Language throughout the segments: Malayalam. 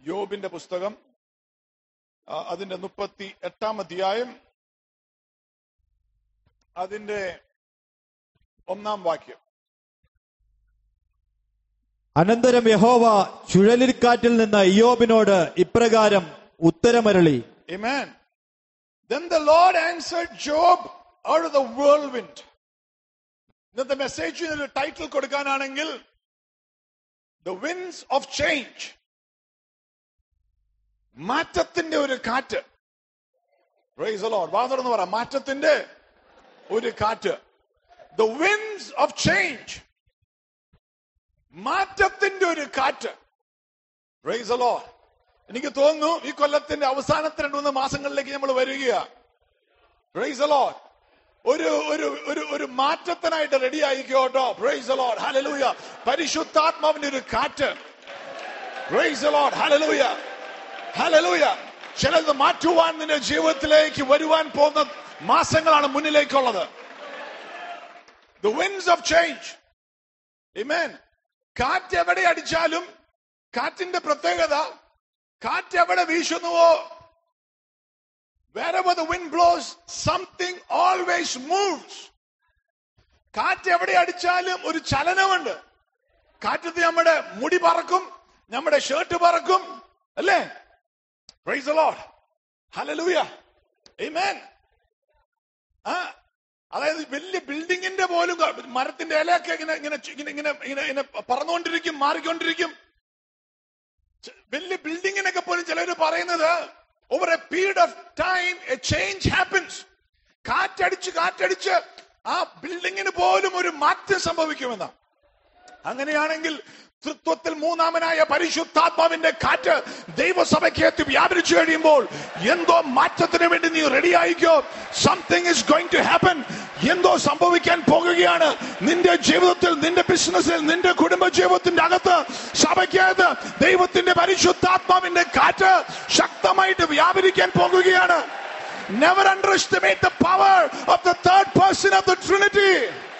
യോബിന്റെ പുസ്തകം ആ, അതിന്റെ മുപ്പത്തി എട്ടാം അധ്യായം അതിന്റെ ഒന്നാം വാക്യം അനന്തരം യഹോവ ചുഴലിക്കാറ്റിൽ നിന്ന് ഇയോബിനോട് ഇപ്രകാരം ഉത്തരമരളി Amen. Then the Lord answered Job out of the whirlwind. ഇന്നത്തെ മെസ്സേജിന് ഒരു ടൈറ്റിൽ കൊടുക്കാനാണെങ്കിൽ ദ വിൻസ് ഓഫ് ചേഞ്ച് മാറ്റത്തിന്റെ ഒരു കാറ്റ് വാതർന്ന് പറ മാറ്റത്തിന്റെ ഒരു കാറ്റ് ദ വിൻസ് ഓഫ് ചേഞ്ച് മാറ്റത്തിന്റെ ഒരു കാറ്റ് Praise the Lord. എനിക്ക് തോന്നുന്നു ഈ കൊല്ലത്തിന്റെ അവസാനത്തെ രണ്ടു മൂന്ന് മാസങ്ങളിലേക്ക് നമ്മൾ വരികയാ Praise the Lord. ഒരു ഒരു ഒരു ഒരു മാറ്റത്തിനായിട്ട് റെഡി ആയിക്കോ കേട്ടോ പ്രൈസ് ലോഡ് ഹലലൂയ പരിശുദ്ധാത്മാവിന്റെ ഒരു കാറ്റ് പ്രൈസ് ലോഡ് ഹലലൂയ ഹലലൂയ ചിലത് മാറ്റുവാൻ നിന്റെ ജീവിതത്തിലേക്ക് വരുവാൻ പോകുന്ന മാസങ്ങളാണ് മുന്നിലേക്കുള്ളത് the winds of change Amen. കാറ്റ് എവിടെ അടിച്ചാലും കാറ്റിന്റെ പ്രത്യേകത കാറ്റ് എവിടെ വീശുന്നുവോ wherever the wind blows something always moves കാറ്റ് എവിടെ അടിച്ചാലും ഒരു ചലനമുണ്ട് കാറ്റത്ത് നമ്മുടെ മുടി പറക്കും നമ്മുടെ ഷർട്ട് പറക്കും അല്ലേ praise the Lord hallelujah amen ആ അതായത് വലിയ ബിൽഡിങ്ങിന്റെ പോലും ക- മരത്തിന്റെ ഇലയൊക്കെ ഇങ്ങനെ ഇങ്ങനെ ഇങ്ങനെ ഇങ്ങനെ ഇങ്ങനെ ഇങ്ങനെ പറന്നുകൊണ്ടിരിക്കും മാറിക്കൊണ്ടിരിക്കും ച- വലിയ ബിൽഡിങ്ങിനൊക്കെ പോലും ചിലർ പറയുന്നത് over a period of time a change happens കാറ്റടിച്ച് കാറ്റടിച്ച് ആ ബിൽഡിങ്ങിന് പോലും ഒരു മാറ്റം സംഭവിക്കുമെന്ന അങ്ങനെയാണെങ്കിൽ തൃത്വത്തിൽ മൂന്നാമനായ പരിശുദ്ധാത്മാവിന്റെ കാറ്റ് ദൈവസഭയ്ക്ക് എത്തി വ്യാപരിച്ചു കഴിയുമ്പോൾ എന്തോ മാറ്റത്തിന് വേണ്ടി നീ റെഡി ആയിക്കോ something is going to happen എന്തോ സംഭവിക്കാൻ പോകുകയാണ് നിന്റെ ജീവിതത്തിൽ നിന്റെ ബിസിനസ്സിൽ നിന്റെ കുടുംബ ജീവിതത്തിന്റെ അകത്ത് സഭയ്ക്കകത്ത് ദൈവത്തിന്റെ പരിശുദ്ധാത്മാവിന്റെ കാറ്റ് ശക്തമായിട്ട് വ്യാപരിക്കാൻ പോകുകയാണ് Never underestimate the power of the third person of the Trinity.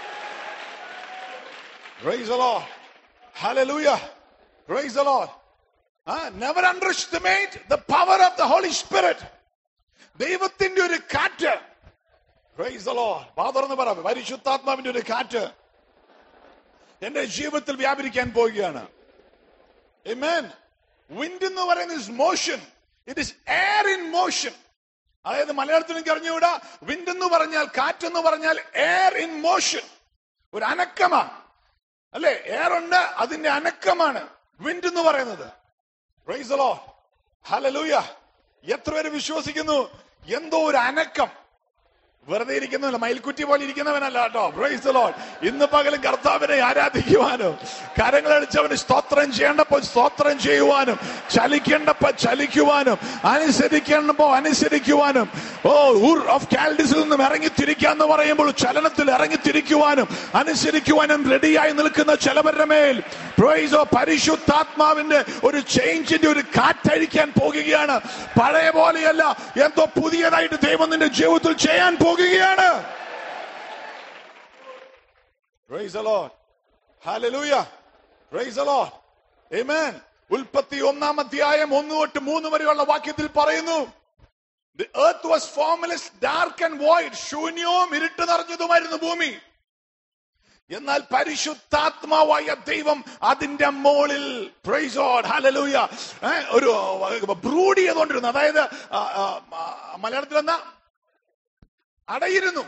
Praise the Lord. Hallelujah. Praise the Lord. Ah, never underestimate the power of the Holy Spirit. ദൈവത്തിന്റെ ഒരു കാറ്റ് പ്രൈസ് the Lord. പാതർന്ന് പറ പരിശുദ്ധാത്മാവിന്റെ ഒരു കാറ്റ് എന്റെ ജീവിതത്തിൽ വ്യാപരിക്കാൻ പോവുകയാണ് Amen. വിൻഡ് എന്ന് പറയുന്നത് motion it is air in motion അതായത് മലയാളത്തിൽ എനിക്ക് അറിഞ്ഞുകൂടാ വിൻഡ് എന്ന് പറഞ്ഞാൽ കാറ്റ് എന്ന് പറഞ്ഞാൽ എയർ ഇൻ മോഷൻ ഒരു അനക്കമാണ് അല്ലെ എയർ ഉണ്ട് അതിന്റെ അനക്കമാണ് വിൻഡ് എന്ന് പറയുന്നത് Praise the Lord. Hallelujah. എത്ര പേര് വിശ്വസിക്കുന്നു എന്തോ ഒരു അനക്കം വെറുതെ ഇരിക്കുന്നില്ല മയിൽക്കുറ്റി പോലെ ഇരിക്കുന്നവനല്ല കേട്ടോ പ്രൈസ് the Lord. ഇന്ന് പകലും കർത്താവിനെ ആരാധിക്കുവാനും കരങ്ങളടിച്ചവന് സ്തോത്രം ചെയ്യേണ്ടപ്പോൾ സ്തോത്രം ചെയ്യുവാനും ചലിക്കേണ്ടപ്പോ ചലിക്കുവാനും അനുസരിക്കേണ്ടപ്പോ അനുസരിക്കുവാനും ഓ ഊർ ഓഫ് കാൽഡിസിൽ നിന്നും ഇറങ്ങി തിരിക്കാന്ന് പറയുമ്പോൾ ചലനത്തിൽ ഇറങ്ങി തിരിക്കുവാനും അനുസരിക്കുവാനും റെഡിയായി നിൽക്കുന്ന ചിലവരുടെ മേൽ പ്രൈസോ പരിശുദ്ധാത്മാവിന്റെ ഒരു ചേഞ്ചിന്റെ ഒരു കാറ്റഴിക്കാൻ പോകുകയാണ് പഴയ പോലെയല്ല എന്തോ പുതിയതായിട്ട് ദൈവം നിന്റെ ജീവിതത്തിൽ ചെയ്യാൻ പോകുകയാണ് Praise the Lord. Hallelujah. Praise the Lord. Amen. ഉൽപ്പത്തി ഒന്നാം അധ്യായം ഒന്ന് തൊട്ട് മൂന്ന് വരെയുള്ള വാക്യത്തിൽ പറയുന്നു The earth was formless, dark and void. ശൂന്യവും ഇരുട്ട് നിറഞ്ഞതുമായിരുന്നു ഭൂമി എന്നാൽ പരിശുദ്ധാത്മാവായ ദൈവം അതിന്റെ മോളിൽ പ്രൈസ് ഹലലൂയ ഒരു ബ്രൂഡ് ചെയ്തുകൊണ്ടിരുന്നു അതായത് ആ, ആ, ആ, മലയാളത്തിൽ എന്താ അടയിരുന്നു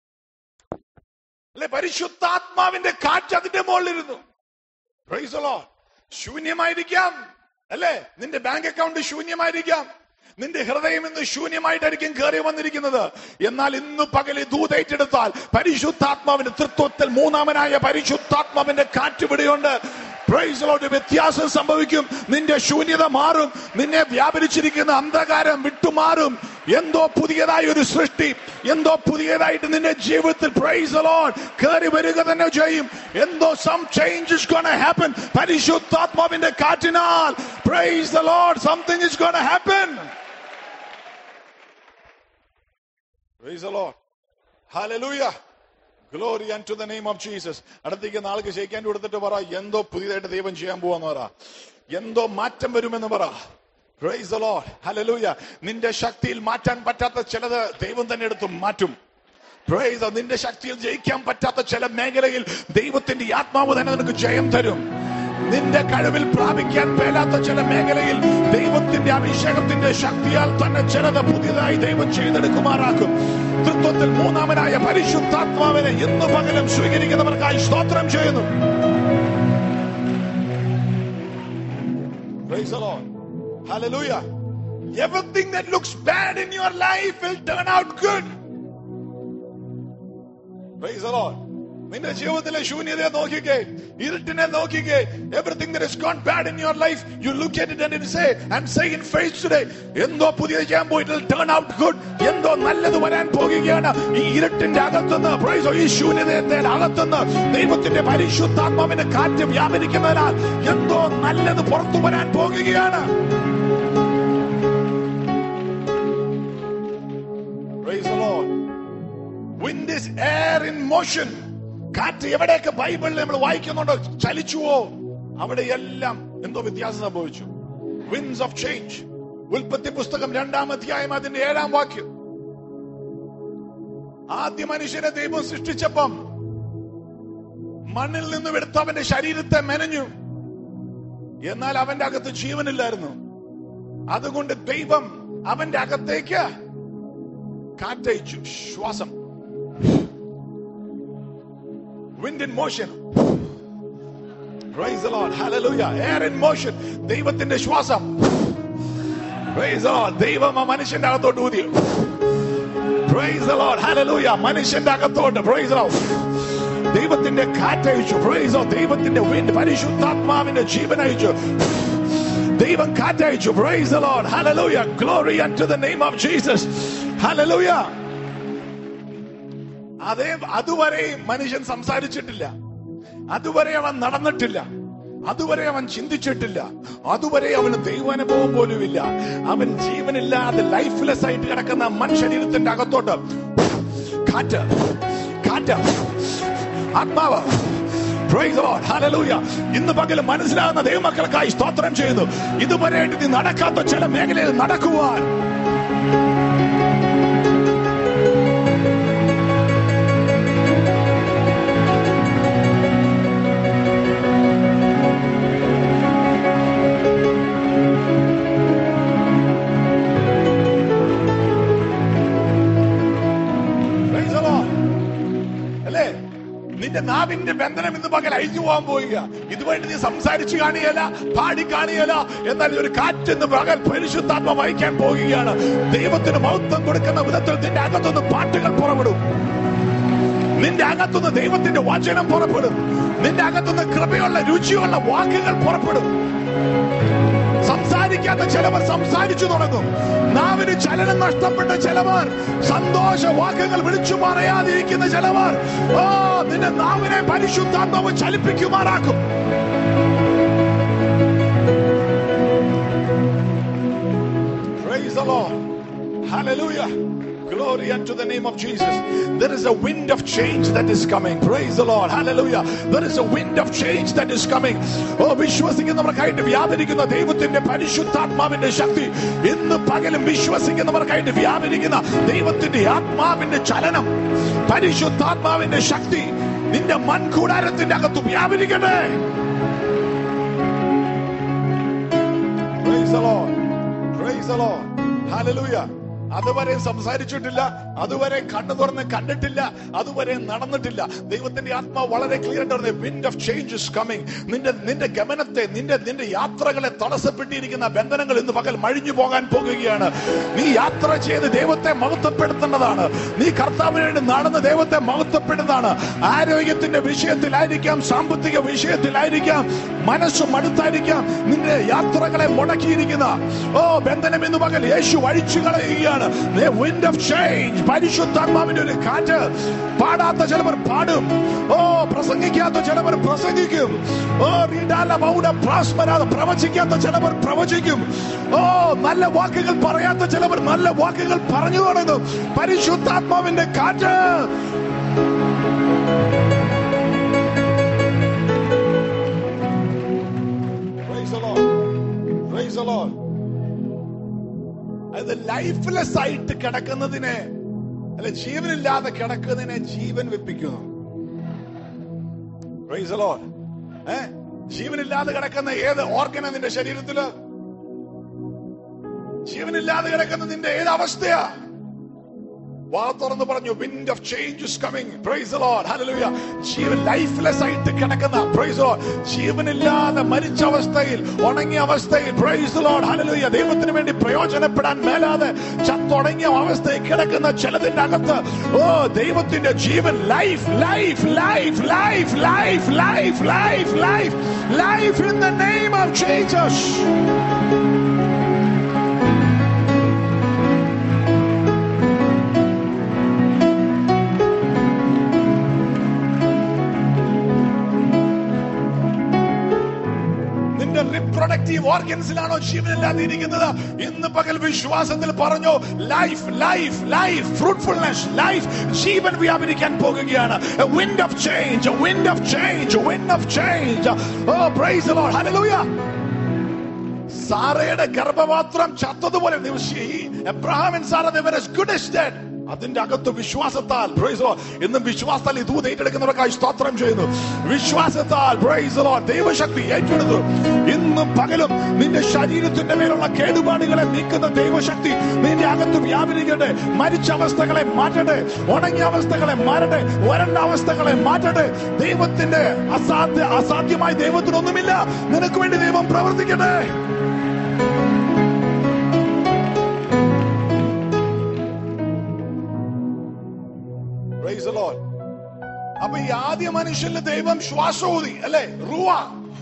അല്ലെ പരിശുദ്ധാത്മാവിന്റെ കാറ്റ് അതിന്റെ മുകളിലിരുന്നു Praise the Lord. ശൂന്യമായിരിക്കാം അല്ലെ നിന്റെ ബാങ്ക് അക്കൗണ്ട് ശൂന്യമായിരിക്കാം നിന്റെ ഹൃദയം ഇന്ന് ശൂന്യമായിട്ടായിരിക്കും കയറി വന്നിരിക്കുന്നത് എന്നാൽ ഇന്ന് പകല് ദൂതേറ്റെടുത്താൽ പരിശുദ്ധാത്മാവിന്റെ തൃത്വത്തിൽ മൂന്നാമനായ പരിശുദ്ധാത്മാവിന്റെ കാറ്റ് ഇവിടെയുണ്ട് Praise the Lord. വ്യത്യാസം സംഭവിക്കും നിന്റെ ശൂന്യത മാറും നിന്നെ വ്യാപരിച്ചിരിക്കുന്ന അന്ധകാരം വിട്ടുമാറും എന്തോ പുതിയതായ ഒരു സൃഷ്ടി എന്തോ പുതിയതായിട്ട് നിന്റെ ജീവിതത്തിൽ പ്രൈസ് the Lord കയറി വരിക തന്നെ ചെയ്യും എന്തോ some change is gonna happen പരിശുദ്ധാത്മാവിന്റെ കാറ്റിനാൽ praise the Lord something is going to happen praise the Lord hallelujah glory and to the name of Jesus അടുത്തേക്ക് നാൾക്ക് ഷെയ്ക്കാൻ കൊടുത്തിട്ട് പറ എന്തോ പുതിയതായിട്ട് ദൈവം ചെയ്യാൻ പോവാന്ന് പറ എന്തോ മാറ്റം വരുമെന്ന് പറ Praise the Lord. Hallelujah. നിന്റെ ശക്തിയിൽ മാറ്റാൻ പറ്റാത്ത ചിലത് ദൈവം തന്നെ എടുത്ത് മാറ്റും Praise the- നിന്റെ ശക്തിയിൽ ജയിക്കാൻ പറ്റാത്ത ചില മേഖലയിൽ ദൈവത്തിന്റെ ഈ ആത്മാവ് തന്നെ നിനക്ക് ജയം തരും നിന്റെ കഴിവിൽ പ്രാപിക്കാൻ മേലാത്ത ചില മേഖലയിൽ ദൈവത്തിന്റെ അഭിഷേകത്തിന്റെ ശക്തിയാൽ തന്നെ ചിലത് പുതിയതായി ദൈവം ചെയ്തെടുക്കുമാറാക്കും തൃത്വത്തിൽ മൂന്നാമനായ പരിശുദ്ധാത്മാവിനെ ഇന്ന് പകലും സ്വീകരിക്കുന്നവർക്കായി സ്തോത്രം ചെയ്യുന്നു Praise the Lord. Hallelujah. Everything that looks bad in your life will turn out good. Praise the Lord. നിന്റെ ജീവിതത്തിലെ ശൂന്യതയെ നോക്കിക്കേ ഇരുട്ടിനെ നോക്കിക്കേ everything that is gone bad in your life you look at it and say and say in faith today എന്തോ പുതിയത് ചെയ്യാൻ പോയിട്ട് ടേൺ ഔട്ട് ഗുഡ് എന്തോ നല്ലത് വരാൻ പോകുകയാണ് ഈ ഇരുട്ടിന്റെ അകത്തുനിന്ന് praise the Lord, ഈ ശൂന്യതയുടെ അകത്തുനിന്ന് ദൈവത്തിന്റെ പരിശുദ്ധാത്മാവിന്റെ കാറ്റ് വ്യാപരിക്കുന്നതിനാൽ എന്തോ നല്ലത് പുറത്തു വരാൻ പോകുകയാണ് Praise the Lord. Wind is air in motion. കാറ്റ് എവിടെയൊക്കെ ബൈബിളിൽ നമ്മൾ വായിക്കുന്നുണ്ടോ ചലിച്ചുവോ അവിടെയെല്ലാം എന്തോ വ്യത്യാസം സംഭവിച്ചു വിൻസ് ഓഫ് ചേഞ്ച് ഉൽപ്പത്തി പുസ്തകം രണ്ടാം അധ്യായം അതിന്റെ ഏഴാം വാക്യം ആദ്യ മനുഷ്യനെ ദൈവം സൃഷ്ടിച്ചപ്പം മണ്ണിൽ നിന്നും എടുത്ത് അവന്റെ ശരീരത്തെ മെനഞ്ഞു എന്നാൽ അവന്റെ അകത്ത് ജീവനില്ലായിരുന്നു അതുകൊണ്ട് ദൈവം അവന്റെ അകത്തേക്ക് കാറ്റയച്ചു ശ്വാസം wind in motion praise the lord hallelujah air in motion ദൈവത്തിന്റെ ശ്വാസം praise the lord ദൈവം ആ മനുഷ്യന്റെ അകത്തോട്ട് ഊതി praise the lord hallelujah മനുഷ്യന്റെ അകത്തോട്ട് praise the lord ദൈവത്തിന്റെ കാറ്റയച്ചു praise the Lord. ദൈവത്തിന്റെ wind പരിശുദ്ധാത്മാവിന്റെ ജീവൻ അയച്ചു ദൈവം കാറ്റയച്ചു praise the lord hallelujah glory unto the name of jesus hallelujah അതേ അതുവരെ മനുഷ്യൻ സംസാരിച്ചിട്ടില്ല അതുവരെ അവൻ നടന്നിട്ടില്ല അതുവരെ അവൻ ചിന്തിച്ചിട്ടില്ല അതുവരെ അവന് ദൈവാനുഭവം പോലുമില്ല അവൻ ജീവനില്ലാതെ ലൈഫ്ലെസ് ആയിട്ട് കിടക്കുന്ന മനുഷ്യരീരത്തിന്റെ അകത്തോട്ട് കാറ്റ് കാറ്റ് ആത്മാവ് Praise the Lord. Hallelujah. ഇന്ന് പകൽ മനസ്സിലാകുന്ന ദൈവമക്കൾക്കായി സ്തോത്രം ചെയ്യുന്നു ഇതുവരെയായിട്ട് നീ നടക്കാത്ത ചില മേഖലയിൽ നടക്കുവാൻ Praise the Lord. അല്ലേ നിന്റെ നാവിന്റെ ബന്ധനം ഇന്ന് പകൽ അഴിഞ്ഞു പോകാൻ പോവുക ഇതുമായിട്ട് നീ സംസാരിച്ചു കാണുകയല്ല പാടി കാണുകയല്ല എന്നാൽ ഒരു കാറ്റെന്ന് പകൽ പരിശുദ്ധാത്മ വഹിക്കാൻ പോകുകയാണ് ദൈവത്തിന് മഹത്വം കൊടുക്കുന്ന വിധത്തിൽ നിന്റെ അകത്തുനിന്ന് പാട്ടുകൾ പുറപ്പെടും നിന്റെ അകത്തുനിന്ന് ദൈവത്തിന്റെ വചനം പുറപ്പെടും നിന്റെ അകത്തുനിന്ന് കൃപയുള്ള രുചിയുള്ള വാക്കുകൾ പുറപ്പെടും സംസാരിക്കാത്ത ചിലവർ സംസാരിച്ചു തുടങ്ങും നാവിന് ചലനം നഷ്ടപ്പെട്ട ചിലവർ സന്തോഷ വാക്കുകൾ വിളിച്ചു പറയാതിരിക്കുന്ന ചിലവർ ഓ നിന്റെ നാവിനെ പരിശുദ്ധാത്മാവ് ചലിപ്പിക്കുമാറാക്കും Praise the Lord. Hallelujah. Glory unto the name of Jesus. There is a wind of change that is coming. Praise the Lord. Hallelujah. There is a wind of change that is coming. ഓ വിശ്വസിക്കുന്നവർക്കായിട്ട് വ്യാപരിക്കുന്ന ദൈവത്തിന്റെ പരിശുദ്ധാത്മാവിന്റെ ശക്തി ഇന്ന് പകലും വിശ്വസിക്കുന്നവർക്കായിട്ട് വ്യാപരിക്കുന്ന ദൈവത്തിന്റെ ആത്മാവിന്റെ ചലനം പരിശുദ്ധാത്മാവിന്റെ ശക്തി നിന്റെ മൺകൂടാരത്തിന്റെ അകത്ത് വ്യാപരിക്കട്ടെ Praise the Lord. Praise the Lord. Hallelujah. അതുവരെ സംസാരിച്ചിട്ടില്ല അതുവരെ കണ്ണു തുറന്ന് കണ്ടിട്ടില്ല അതുവരെ നടന്നിട്ടില്ല ദൈവത്തിന്റെ ആത്മാവ് വളരെ ക്ലിയർ ആയിട്ട് പറഞ്ഞു wind of change is coming നിന്റെ നിന്റെ ഗമനത്തെ നിന്റെ നിന്റെ യാത്രകളെ തടസ്സപ്പെട്ടിരിക്കുന്ന ബന്ധനങ്ങൾ ഇന്ന് പകൽ മഴിഞ്ഞു പോകാൻ പോകുകയാണ് നീ യാത്ര ചെയ്ത് ദൈവത്തെ മഹത്വപ്പെടുത്തേണ്ടതാണ് നീ കർത്താവിന് വേണ്ടി നടന്ന് ദൈവത്തെ മഹത്വപ്പെടുന്നതാണ് ആരോഗ്യത്തിന്റെ വിഷയത്തിലായിരിക്കാം സാമ്പത്തിക വിഷയത്തിലായിരിക്കാം മനസ്സ് മടുത്തായിരിക്കാം നിന്റെ യാത്രകളെ മുടക്കിയിരിക്കുന്ന ഓ ബന്ധനം എന്ന് പകൽ യേശു അഴിച്ചു കളയുകയാണ് വിൻഡ് ഓഫ് ചേഞ്ച് പരിശുദ്ധാത്മാവിന്റെ ഒരു കാറ്റ് പാടാത്ത ചിലവർ പാടും ഓ പ്രസംഗിക്കാത്ത ചിലവർ പ്രസംഗിക്കും ഓ റീഡാല മൗഢ പ്രാസ്മരാത പ്രവചിക്കാത്ത ചിലവർ പ്രവചിക്കും ഓ നല്ല വാക്കുകൾ പറയാത്ത ചിലവർ നല്ല വാക്കുകൾ പറഞ്ഞു തുടങ്ങും പരിശുദ്ധാത്മാവിന്റെ കാറ്റ് Praise the Lord. Praise the Lord. അത് ലൈഫ്ലെസ് ആയിട്ട് കിടക്കുന്നതിനെ അല്ലെ ജീവനില്ലാതെ കിടക്കുന്നതിനെ ജീവൻ വെപ്പിക്കുന്നു Praise the Lord. ഏ ജീവനില്ലാതെ കിടക്കുന്ന ഏത് ഓർഗന നിന്റെ ശരീരത്തില് ജീവനില്ലാതെ കിടക്കുന്ന നിന്റെ ഏത് അവസ്ഥയാ വാ തുറന്ന് പറഞ്ഞു wind of change is coming praise Lord hallelujah ജീവൻ ലൈഫ്ലെസ് ആയിട്ട് കിടക്കുന്ന പ്രൈസ് ലോർഡ് ജീവനില്ലാതെ മരിച്ച അവസ്ഥയിൽ ഉണങ്ങിയ അവസ്ഥയിൽ പ്രൈസ് ലോർഡ് ഹല്ലേലൂയ ദൈവത്തിന് വേണ്ടി പ്രയോജനപ്പെടാൻ മേലാതെ ചത്തുടങ്ങിയ അവസ്ഥയിൽ കിടക്കുന്ന ചിലതിന്റെ അകത്ത് ഓ ദൈവത്തിന്റെ ജീവൻ life life life life life life life life life in the name of Jesus നിന്റെ റിപ്രൊഡക്റ്റീവ് ഓർഗൻസിലാണോ ജീവനില്ലാതെ ഇരിക്കുന്നത് ഇന്ന് പകൽ വിശ്വാസത്തിൽ പറഞ്ഞു life life life fruitfulness life ജീവൻ വ്യാപരിക്കാൻ പോകുകയാണ് wind of change wind of change wind of change oh praise Lord hallelujah സാറയുടെ ഗർഭപാത്രം ചത്തതുപോലെ എബ്രഹാമിൻ സാറ ഗുഡ് ഇസ് ഡെഡ് അതിന്റെ അകത്ത് വിശ്വാസത്താൽ praise the Lord. ഇന്നും വിശ്വാസത്താൽ ഈ ദൂത് ഏറ്റെടുക്കുന്നവർക്കായി സ്തോത്രം ചെയ്യുന്നു വിശ്വാസത്താൽ praise the Lord. ദൈവശക്തി ഏറ്റെടുത്തു ഇന്നും പകലും നിന്റെ ശരീരത്തിന്റെ മേലുള്ള കേടുപാടുകളെ നീക്കുന്ന ദൈവശക്തി നിന്റെ അകത്ത് വ്യാപരിക്കട്ടെ മരിച്ച അവസ്ഥകളെ മാറ്റട്ടെ ഉണങ്ങിയ അവസ്ഥകളെ മാറട്ടെ വരണ്ട അവസ്ഥകളെ മാറ്റട്ടെ ദൈവത്തിന്റെ അസാധ്യ അസാധ്യമായി ദൈവത്തിനൊന്നുമില്ല നിനക്ക് വേണ്ടി ദൈവം പ്രവർത്തിക്കട്ടെ Praise the Lord. അപ്പൊ ഈ ആദ്യ മനുഷ്യന് ദൈവം ശ്വാസം ഊതി അല്ലെ റുവ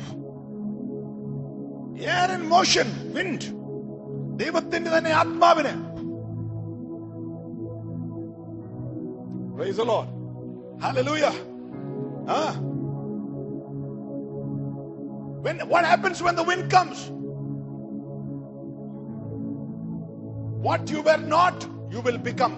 എയർ ഇൻ മോഷൻ വിൻഡ് ദൈവത്തിന്റെ തന്നെ ആത്മാവിന് Praise the Lord. Hallelujah. Huh? When, what happens when the wind comes? What you were not, you will become.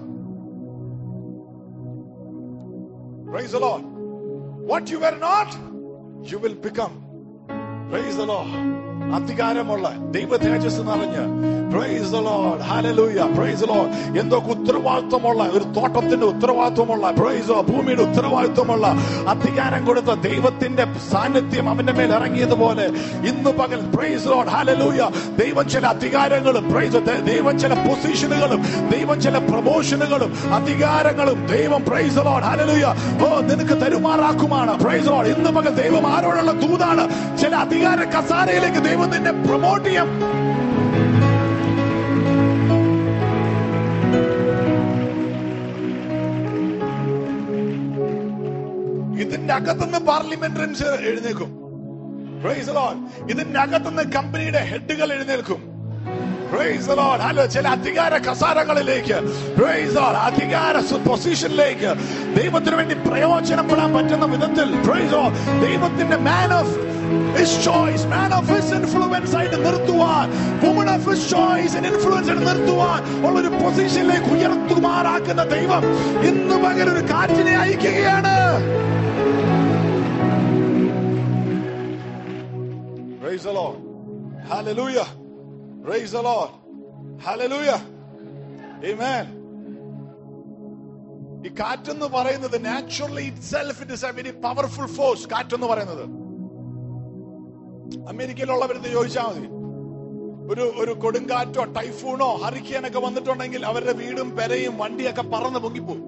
Praise the Lord. What you were not, you will become. Praise the Lord. അധികാരമുള്ള ദൈവ തേജസ് നിറഞ്ഞ് praise the Lord. Hallelujah. Praise the Lord. എന്തൊക്കെ ഉത്തരവാദിത്വമുള്ള ഒരു തോട്ടത്തിന്റെ ഉത്തരവാദിത്വമുള്ള പ്രൈസ് ഭൂമിയുടെ ഉത്തരവാദിത്വമുള്ള അധികാരം കൊടുത്ത ദൈവത്തിന്റെ സാന്നിധ്യം അവന്റെ മേൽ ഇറങ്ങിയതുപോലെ ഇന്ന് പകൽ പ്രൈസ് ലോഡ് ഹാലലൂയ ദൈവം ചില അധികാരങ്ങളും പ്രൈസ് ദൈവം ചില പൊസിഷനുകളും ദൈവം ചില പ്രൊമോഷനുകളും അധികാരങ്ങളും ദൈവം പ്രൈസ് ലോഡ് ഹാലലൂയ ഓ നിനക്ക് തരുമാറാക്കുമാണ് പ്രൈസ് ലോഡ് ഇന്ന് പകൽ ദൈവം ആരോടുള്ള ദൂതാണ് ചില അധികാര കസാരയിലേക്ക് ദൈവം നിന്നെ പ്രൊമോട്ട് ചെയ്യാം ഇതിന്റെ അകത്തുനിന്ന് പാർലമെന്ററിയൻസ് എഴുന്നേക്കും Praise the Lord. ഇതിന്റെ അകത്തുനിന്ന് കമ്പനിയുടെ ഹെഡുകൾ എഴുന്നേൽക്കും Praise the Lord. ഹലോ ചില അധികാര കസാരങ്ങളിലേക്ക് Praise the Lord. അധികാര പൊസിഷനിലേക്ക് ദൈവത്തിന് വേണ്ടി പ്രയോജനപ്പെടാൻ പറ്റുന്ന വിധത്തിൽ Praise the Lord. ദൈവത്തിന്റെ man of his choice, man of his influence ആയിട്ട് നിർത്തുവാൻ woman of his choice and influence ആയിട്ട് നിർത്തുവാൻ ഉള്ള ഒരു പൊസിഷനിലേക്ക് ഉയർത്തുമാറാക്കുന്ന ദൈവം ഇന്ന് പകരം ഒരു കാറ്റിനെ അയക്കുകയാണ് Praise the Lord. Hallelujah. Praise the Lord. Hallelujah. Amen. ഈ കാറ്റെന്ന് പറയുന്നത് naturally itself it is a very powerful force കാറ്റെന്ന് പറയുന്നത് അമേരിക്കയിലുള്ളവരെന്ന് ചോദിച്ചാൽ മതി ഒരു ഒരു കൊടുങ്കാറ്റോ ടൈഫൂണോ ഹറിക്കേനൊക്കെ വന്നിട്ടുണ്ടെങ്കിൽ അവരുടെ വീടും പെരയും വണ്ടിയൊക്കെ പറന്ന് പൊങ്ങിപ്പോവും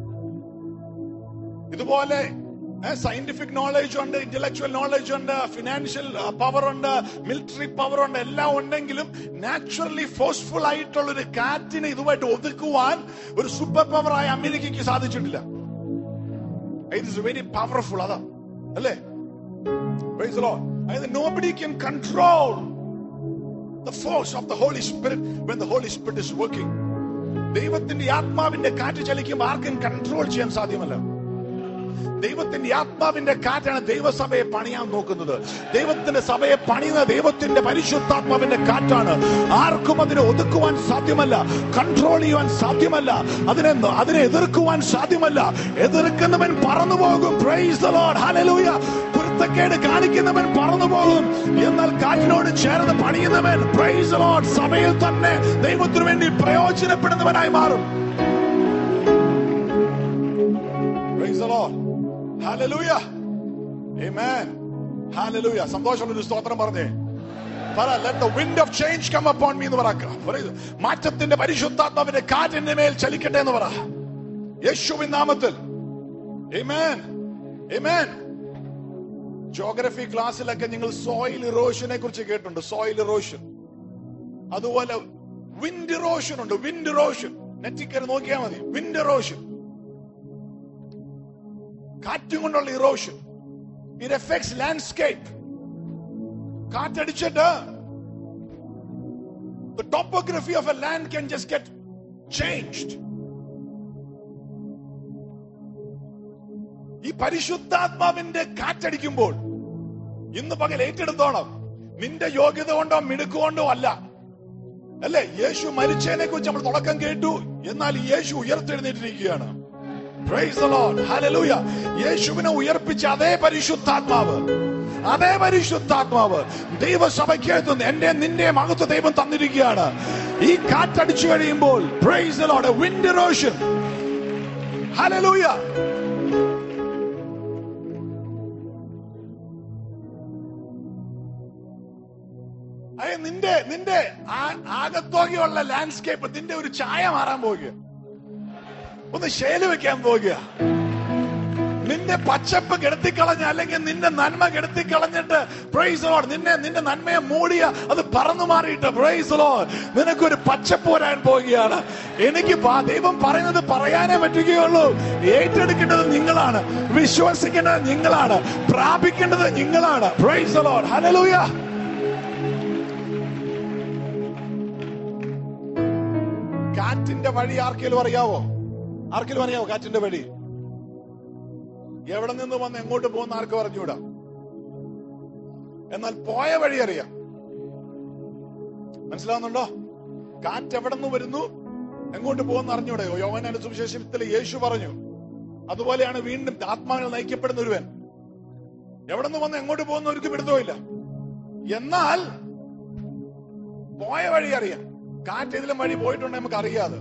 ഇതുപോലെ സയന്റിഫിക് നോളജ് ഉണ്ട് ഇന്റലക്ച്വൽ നോളജ് ഉണ്ട് ഫിനാൻഷ്യൽ പവർ ഉണ്ട് മിലിറ്ററി പവർ ഉണ്ട് എല്ലാം ഉണ്ടെങ്കിലും നാച്ചുറലി ഫോഴ്സ്ഫുൾ ആയിട്ടുള്ള ഒരു കാറ്റിനെ ഇതുമായിട്ട് ഒതുക്കുവാൻ ഒരു സൂപ്പർ പവർ ആയ അമേരിക്കയ്ക്ക് സാധിച്ചിട്ടില്ല ഇറ്റ് ഇസ് വെരി പവർഫുൾ അതാ അല്ലേ Praise the Lord. അതായത് nobody can control the force of the Holy Spirit when the Holy Spirit is working. ദൈവത്തിന്റെ ആത്മാവിന്റെ കാറ്റ് ചലിക്കുമ്പോൾ ആർക്കും കൺട്രോൾ ചെയ്യാൻ സാധ്യമല്ല ദൈവത്തിന്റെ ആത്മാവിന്റെ കാറ്റാണ് ദൈവസഭയെ പണിയാൻ നോക്കുന്നത് ദൈവത്തിന്റെ സഭയെ പണിയുന്ന ദൈവത്തിന്റെ പരിശുദ്ധാത്മാവിന്റെ കാറ്റാണ് ആർക്കും അതിനെ ഒതുക്കുവാൻ സാധ്യമല്ല കൺട്രോൾ ചെയ്യുവാൻ സാധ്യമല്ല അതിനെ അതിനെ എതിർക്കുവാൻ സാധ്യമല്ല എതിർക്കുന്നവൻ പറന്നു പോകും പ്രൈസ് ദ ലോർഡ് ഹല്ലേലൂയ പൊരുത്തക്കേട് കാണിക്കുന്നവൻ പറന്നു പോകും എന്നാൽ കാറ്റിനോട് ചേർന്ന് പണിയുന്നവൻ പ്രൈസ് ലോഡ് സഭയിൽ തന്നെ ദൈവത്തിനു വേണ്ടി പ്രയോജനപ്പെടുന്നവനായി മാറും praise Lord hallelujah amen hallelujah സന്തോഷമുള്ള ഒരു സ്തോത്രം പറഞ്ഞേ പറ let the wind of change come upon me എന്ന് പറക്ക പറയൂ. മാറ്റത്തിന്റെ പരിശുദ്ധാത്മാവിന്റെ കാറ്റിന്റെ മേൽ ചലിക്കട്ടെ എന്ന് പറ യേശുവിൻ നാമത്തിൽ Amen. Amen. ജോഗ്രഫി ക്ലാസ്സിലൊക്കെ നിങ്ങൾ സോയിൽ ഇറോഷനെ കുറിച്ച് കേട്ടിട്ടുണ്ട് സോയിൽ ഇറോഷൻ അതുപോലെ വിൻഡ് ഇറോഷൻ ഉണ്ട് വിൻഡ് ഇറോഷൻ നെറ്റിൽ കയറി നോക്കിയാൽ മതി വിൻഡ് ഇറോഷൻ കാറ്റും കൊണ്ടുള്ള ഇറോഷൻ ഇറ്റ് എഫക്ട്സ് ലാൻഡ്സ്കേപ്പ് കാറ്റടിച്ചിട്ട് the topography of a land can just get changed ഈ പരിശുദ്ധാത്മാവിന്റെ കാറ്റടിക്കുമ്പോൾ ഇന്ന് പകൽ ഏറ്റെടുത്തോണം നിന്റെ യോഗ്യത കൊണ്ടോ മിടുക്ക് കൊണ്ടോ അല്ല അല്ലേ യേശു മരിച്ചതിനെ കുറിച്ച് നമ്മൾ തുടക്കം കേട്ടു എന്നാൽ യേശു ഉയർത്തെഴുന്നേറ്റിരിക്കുകയാണ് Praise the Lord. Hallelujah. യേശുവിനെ ഉയർപ്പിച്ച അതേ പരിശുദ്ധാത്മാവ് അതേ പരിശുദ്ധാത്മാവ് ദൈവസഭയ്ക്ക് എന്റെ നിന്റെ മകത്വ ദൈവം തന്നിരിക്കുകയാണ് ഈ കാറ്റടിച്ചു കഴിയുമ്പോൾ praise the Lord, a wind erosion. Hallelujah. അയ്യ നിന്റെ നിന്റെ ആ- ആകത്തോകയുള്ള ലാൻഡ്സ്കേപ്പ് നിന്റെ ഒരു ചായ മാറാൻ പോകുക ഒന്ന് ശേല് വെക്കാൻ പോകുക നിന്റെ പച്ചപ്പ് കെടുത്തിക്കളഞ്ഞ അല്ലെങ്കിൽ നിന്റെ നന്മ കെടുത്തിക്കളഞ്ഞിട്ട് പ്രൈസ് ലോഡ് നിന്നെ നിന്റെ നന്മയെ മൂടിയ അത് പറന്നു മാറിയിട്ട് പ്രൈസ് ലോഡ് നിനക്കൊരു പച്ചപ്പ് വരാൻ പോവുകയാണ് എനിക്ക് പ- ദൈവം പറയുന്നത് പറയാനേ പറ്റുകയുള്ളൂ ഏറ്റെടുക്കേണ്ടത് നിങ്ങളാണ് വിശ്വസിക്കേണ്ടത് നിങ്ങളാണ് പ്രാപിക്കേണ്ടത് നിങ്ങളാണ് പ്രൈസ് ലോഡ് ഹല്ലേലൂയ കാറ്റിന്റെ വഴി ആർക്കെങ്കിലും അറിയാവോ ആർക്കെങ്കിലും അറിയാവോ കാറ്റിന്റെ വഴി എവിടെ നിന്ന് വന്ന് എങ്ങോട്ട് പോകുന്ന ആർക്കും അറിഞ്ഞൂടാ എന്നാൽ പോയ വഴി അറിയാം മനസ്സിലാവുന്നുണ്ടോ കാറ്റ് എവിടെ നിന്ന് വരുന്നു എങ്ങോട്ട് പോകുന്ന അറിഞ്ഞൂടെ യോവനാന്റെ സുവിശേഷത്തിൽ യേശു പറഞ്ഞു അതുപോലെയാണ് വീണ്ടും ആത്മാവിൽ നയിക്കപ്പെടുന്ന ഒരുവൻ എവിടെ നിന്ന് വന്ന് എങ്ങോട്ട് പോകുന്നവർക്ക് പിടുത്തമില്ല എന്നാൽ പോയ വഴി അറിയാം കാറ്റ് ഏതിലും വഴി പോയിട്ടുണ്ടെങ്കിൽ നമുക്ക് അറിയാതെ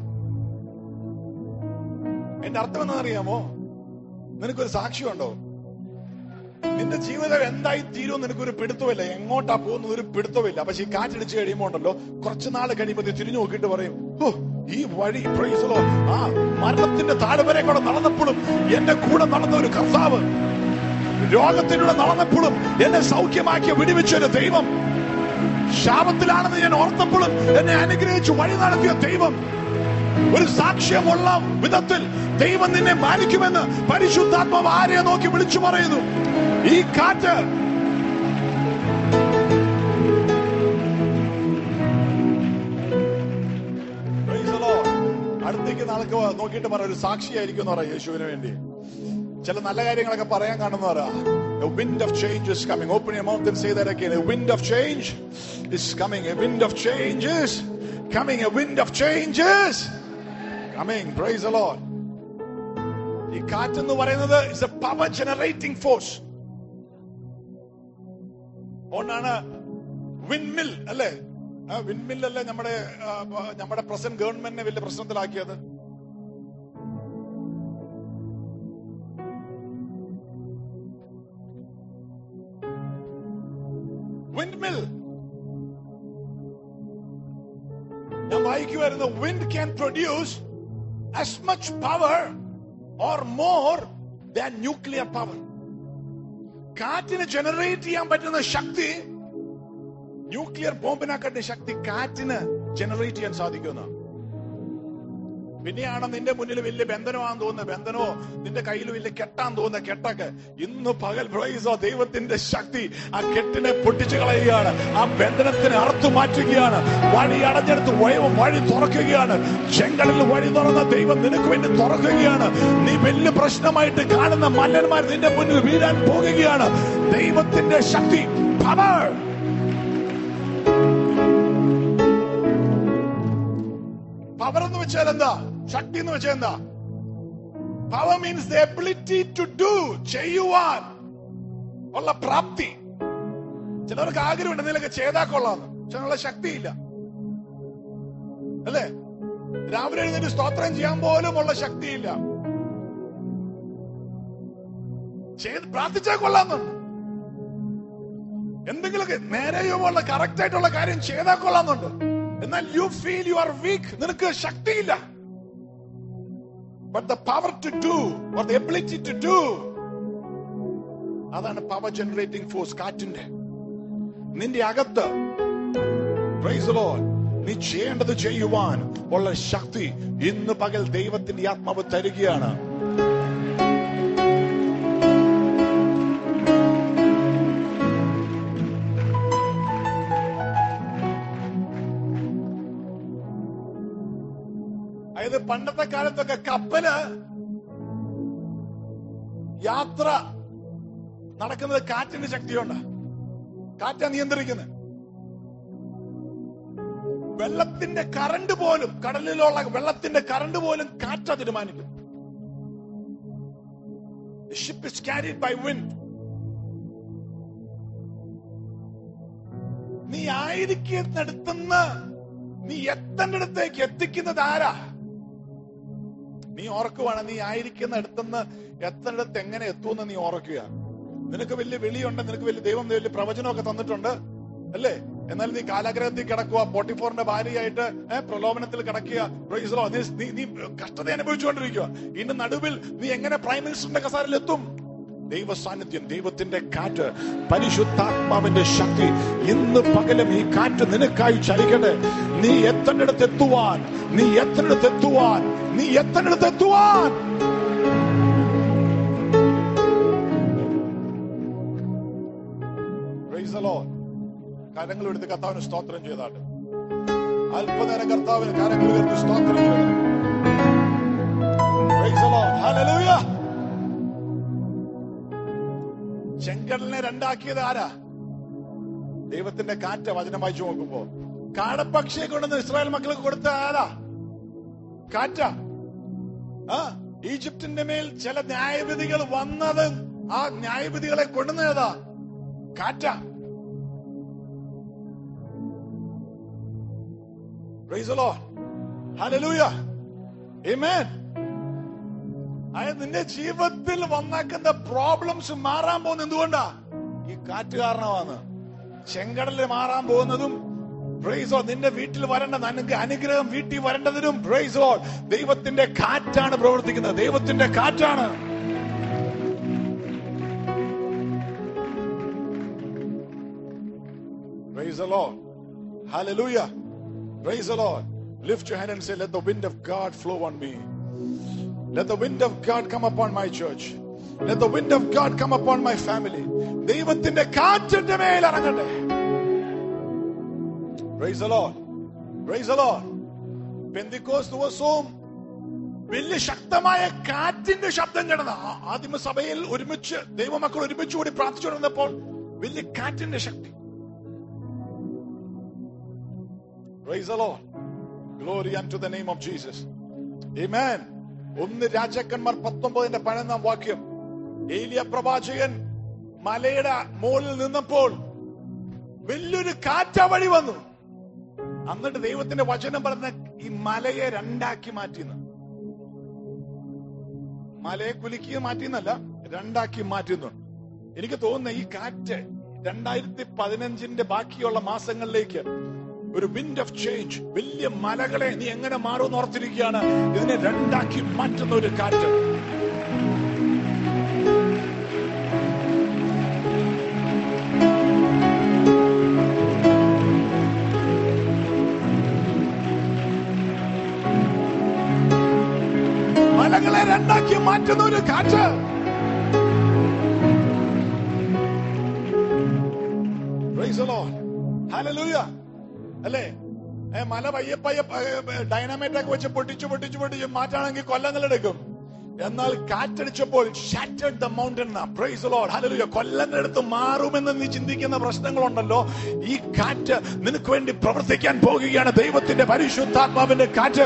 എന്റെ അർത്ഥം എന്താണെന്നറിയാമോ നിനക്കൊരു സാക്ഷ്യമുണ്ടോ നിന്റെ ജീവിതം എന്തായി തീരുമെന്ന് നിനക്കൊരു പിടുത്തമില്ല എങ്ങോട്ടാ പോകുന്നത് ഒരു പിടുത്തമില്ല പക്ഷെ ഈ കാറ്റടിച്ച് കഴിയുമ്പോ ഉണ്ടല്ലോ കുറച്ച് നാൾ കഴിയുമ്പോൾ നീ തിരിഞ്ഞു നോക്കിയിട്ട് പറയും ഓ ഈ വഴി praise the Lord. ആ മരണത്തിന്റെ താഴ്വരെ കൂടെ നടന്നപ്പോഴും എന്റെ കൂടെ നടന്ന ഒരു കർത്താവ് രോഗത്തിലൂടെ നടന്നപ്പോഴും എന്നെ സൗഖ്യമാക്കിയ വിടിവെച്ച ഒരു ദൈവം ശാപത്തിലാണെന്ന് ഞാൻ ഓർത്തപ്പോഴും എന്നെ അനുഗ്രഹിച്ചു വഴി നടത്തിയ ദൈവം ഒരു സാക്ഷ്യമുള്ള വിധത്തിൽ ദൈവം നിന്നെ മാനിക്കുമെന്ന് പരിശുദ്ധാത്മാവ് ആരെ നോക്കി വിളിച്ചു പറയുന്നു ഈ കാറ്റ് Praise the Lord. അടുത്തേക്ക് നാൾക്ക് നോക്കിയിട്ട് പറ ഒരു സാക്ഷിയായിരിക്കും എന്ന് പറയാം യേശുവിന് വേണ്ടി ചില നല്ല കാര്യങ്ങളൊക്കെ പറയാൻ കാണുന്ന പറ A wind of change is coming. Open your mouth and say that again. A wind of change is coming. A wind of change is coming. A wind of change is coming. Praise the Lord. ഈ കാറ്റെന്ന് പറയുന്നത് is a power generating force അതുകൊണ്ടാണ് വിൻമിൽ അല്ലേ വിൻമിൽ അല്ലേ നമ്മുടെ ആ, നമ്മുടെ പ്രസന്റ് ഗവൺമെന്റിനെ വലിയ പ്രശ്നത്തിലാക്കിയത് വിൻഡ്മിൽ ഞാൻ വായിക്കുമായിരുന്നു wind can produce as much power or more than nuclear power കാറ്റിന് ജനറേറ്റ് ചെയ്യാൻ പറ്റുന്ന ശക്തി ന്യൂക്ലിയർ ബോംബിനെക്കാട്ടി ശക്തി കാറ്റിന് ജനറേറ്റ് ചെയ്യാൻ സാധിക്കുന്ന പിന്നെയാണ് നിന്റെ മുന്നിൽ വലിയ ബന്ധനമാണെന്ന് തോന്നുന്നത് ബന്ധനോ നിന്റെ കയ്യിൽ വലിയ കെട്ടാൻ തോന്നുന്ന കെട്ടൊക്കെ ഇന്ന് പകൽ പ്രൈസോ ദൈവത്തിന്റെ ശക്തി ആ കെട്ടിനെ പൊട്ടിച്ചു കളയുകയാണ് ആ ബന്ധനത്തിനെ അറുത്തു മാറ്റുകയാണ് വഴി അടഞ്ഞെടുത്ത് വയവും വഴി തുറക്കുകയാണ് ചെങ്കടലിൽ വഴി തുറന്ന ദൈവം നിനക്ക് വേണ്ടി തുറക്കുകയാണ് നീ വലിയ പ്രശ്നമായിട്ട് കാണുന്ന മല്ലന്മാർ നിന്റെ മുന്നിൽ വീഴാൻ പോകുകയാണ് ദൈവത്തിന്റെ ശക്തി പവർ പവർ എന്ന് വെച്ചാൽ എന്താ ശക്തി എന്ന് വെച്ചാൽ എന്താ power means the ability to do ചെയ്യുവാൻ ഉള്ള പ്രാപ്തി ചിലർക്ക് ആഗ്രഹമുണ്ട് എന്തെങ്കിലുമൊക്കെ ചെയ്താൽ കൊള്ളാന്ന് പക്ഷെ അതിനുള്ള ശക്തിയില്ല അല്ലേ രാവിലെ എഴുന്നേറ്റ് സ്തോത്രം ചെയ്യാൻ പോലും ഉള്ള ശക്തിയില്ല ചെയ്ത് പ്രാർത്ഥിച്ചാൽ കൊള്ളാന്നുണ്ട് എന്തെങ്കിലുമൊക്കെ നേരെയുമുള്ള കറക്റ്റ് ആയിട്ടുള്ള കാര്യം ചെയ്താൽ കൊള്ളാന്നുണ്ട് എന്നാൽ you feel you are weak നിനക്ക് ശക്തിയില്ല but the power to do or the ability to do അതാണ് പവർ ജനറേറ്റിംഗ് ഫോഴ്സ് കാറ്റിന്റെ നിന്റെ അകത്ത് Praise the Lord. നീ ചെയ്യേണ്ടത് ചെയ്യുവാൻ ഉള്ള ശക്തി ഇന്ന് പകൽ ദൈവത്തിന്റെ ആത്മാവ് തരികയാണ് അതായത് പണ്ടത്തെ കാലത്തൊക്കെ കപ്പല് യാത്ര നടക്കുന്നത് കാറ്റിന്റെ ശക്തിയുണ്ട് കാറ്റാ നിയന്ത്രിക്കുന്നത് വെള്ളത്തിന്റെ കറണ്ട് പോലും കടലിലുള്ള വെള്ളത്തിന്റെ കറണ്ട് പോലും കാറ്റാ തീരുമാനിക്കും ship is carried by wind നീ ആയിരിക്കുന്നിടത്തുനിന്ന് നീ എത്തേണ്ടടുത്തേക്ക് എത്തിക്കുന്നത് ആരാ നീ ഓർക്കുവാണ് നീ ആയിരിക്കുന്ന അടുത്തുനിന്ന് എത്തേണ്ടടുത്ത് എങ്ങനെ എത്തുമെന്ന് നീ ഓർക്കുക നിനക്ക് വലിയ വിളിയുണ്ട് നിനക്ക് വലിയ ദൈവം വലിയ പ്രവചനമൊക്കെ തന്നിട്ടുണ്ട് അല്ലേ എന്നാൽ നീ കാലാഗ്രഹത്തിൽ കിടക്കുക പോട്ടിഫോറിന്റെ ഭാര്യയായിട്ട് ഏഹ്, പ്രലോഭനത്തിൽ കിടക്കുക Praise the Lord. നീ- നീ നീ കഷ്ടത അനുഭവിച്ചുകൊണ്ടിരിക്കുക ഇതിന്റെ നടുവിൽ നീ എങ്ങനെ പ്രൈം മിനിസ്റ്ററിന്റെ കസാരയിൽ എത്തും ദൈവ സാന്നിധ്യം ദൈവത്തിന്റെ കാറ്റ് പരിശുദ്ധാത്മാവിന്റെ ശക്തി ഇന്ന് പകലും ഈ കാറ്റ് നിനക്കായി ചലിക്കട്ടെ നീ എത്തേണ്ടടുത്ത് എത്തുവാൻ നീ എത്തേണ്ടടുത്ത് എത്തുവാൻ നീ എത്തേണ്ടടുത്ത് എത്തുവാൻ Praise the Lord. കരങ്ങൾ എടുത്ത് കർത്താവിന് സ്തോത്രം ചെയ്താട്ട് അല്പനേരം കർത്താവിന് കരങ്ങൾ ഉയർത്തി സ്തോത്രം ചെയ്താട്ട് Praise the Lord. Hallelujah. ചെങ്കടലിനെ രണ്ടാക്കിയത് ആരാ ദൈവത്തിന്റെ കാറ്റ് വചനം വായിച്ചു നോക്കുമ്പോ കാടപ്പക്ഷിയെ കൊണ്ടുവന്ന് ഇസ്രായേൽ മക്കൾക്ക് കൊടുത്ത ആരാ കാറ്റ ആ ഈജിപ്തിന്റെ മേൽ ചില ന്യായവിധികൾ വന്നത് ആ ന്യായവിധികളെ കൊണ്ടുവന്നേതാ കാറ്റ Praise the Lord. Hallelujah. Amen. അതായത് നിന്റെ ജീവിതത്തിൽ വന്നാക്കുന്ന പ്രോബ്ലംസ് മാറാൻ പോകുന്നത് എന്തുകൊണ്ടാ ഈ കാറ്റ് കാരണമാണ് ചെങ്കടലിൽ മാറാൻ പോകുന്നതും പ്രൈസോ നിന്റെ വീട്ടിൽ വരേണ്ട നിനക്ക് അനുഗ്രഹം വീട്ടിൽ വരേണ്ടതിനും പ്രൈസോ ദൈവത്തിന്റെ കാറ്റാണ് പ്രവർത്തിക്കുന്നത് ദൈവത്തിന്റെ കാറ്റാണ് Praise the Lord. Hallelujah. Praise the Lord. Lift your hand and say, Let the wind of God flow on me. Let the wind of God come upon my church. Let the wind of God come upon my family. ദൈവത്തിന്റെ കാറ്റിന്റെ മേൽ ഇറങ്ങട്ടെ Praise the Lord. Praise the Lord. പെന്തിക്കോസ് ദിവസവും വലിയ ശക്തമായ കാറ്റിന്റെ ശബ്ദം കിടന്ന ആദിമസഭയിൽ ഒരുമിച്ച് ദൈവമക്കൾ ഒരുമിച്ച് കൂടി പ്രാർത്ഥിച്ചുകൊണ്ടിരുന്നപ്പോൾ വലിയ കാറ്റിന്റെ ശക്തി Praise the Lord. Glory unto the name of Jesus. Amen. ഒന്ന് രാജാക്കന്മാർ പത്തൊമ്പതിന്റെ പതിനൊന്നാം വാക്യം ഏലിയ പ്രവാചകൻ മലയുടെ മുകളിൽ നിന്നപ്പോൾ വലിയൊരു കാറ്റ വഴി വന്നു എന്നിട്ട് ദൈവത്തിന്റെ വചനം പറഞ്ഞ ഈ മലയെ രണ്ടാക്കി മാറ്റിന്ന് മലയെ കുലുക്കി മാറ്റിന്നല്ല രണ്ടാക്കി മാറ്റുന്നു എനിക്ക് തോന്നുന്ന ഈ കാറ്റ് രണ്ടായിരത്തി പതിനഞ്ചിന്റെ ബാക്കിയുള്ള മാസങ്ങളിലേക്ക് ഒരു വിൻഡ് ഓഫ് ചേഞ്ച് വലിയ മലകളെ നീ എങ്ങനെ മാറുമെന്ന് ഓർത്തിരിക്കുകയാണ് ഇതിനെ രണ്ടാക്കി മാറ്റുന്ന ഒരു കാറ്റ് മലകളെ രണ്ടാക്കി മാറ്റുന്ന ഒരു കാറ്റ് Praise the Lord. Hallelujah. അല്ലേ ഏ, മല പയ്യെ പയ്യെ ഡൈനാമൈറ്റ് ഒക്കെ വെച്ച് പൊട്ടിച്ചു പൊട്ടിച്ചു പൊട്ടിച്ച് മാറ്റാണെങ്കിൽ കൊല്ലങ്ങൾ എടുക്കും എന്നാൽ കാറ്റടിച്ചപ്പോൾ shattered the mountain praise Lord hallelujah കൊല്ലങ്ങളെടുത്ത് മാറുമെന്ന് നീ ചിന്തിക്കുന്ന പ്രശ്നങ്ങളുണ്ടല്ലോ ഈ കാറ്റ് നിനക്ക് വേണ്ടി പ്രവർത്തിക്കാൻ പോകുകയാണ് ദൈവത്തിന്റെ പരിശുദ്ധാത്മാവിന്റെ കാറ്റ്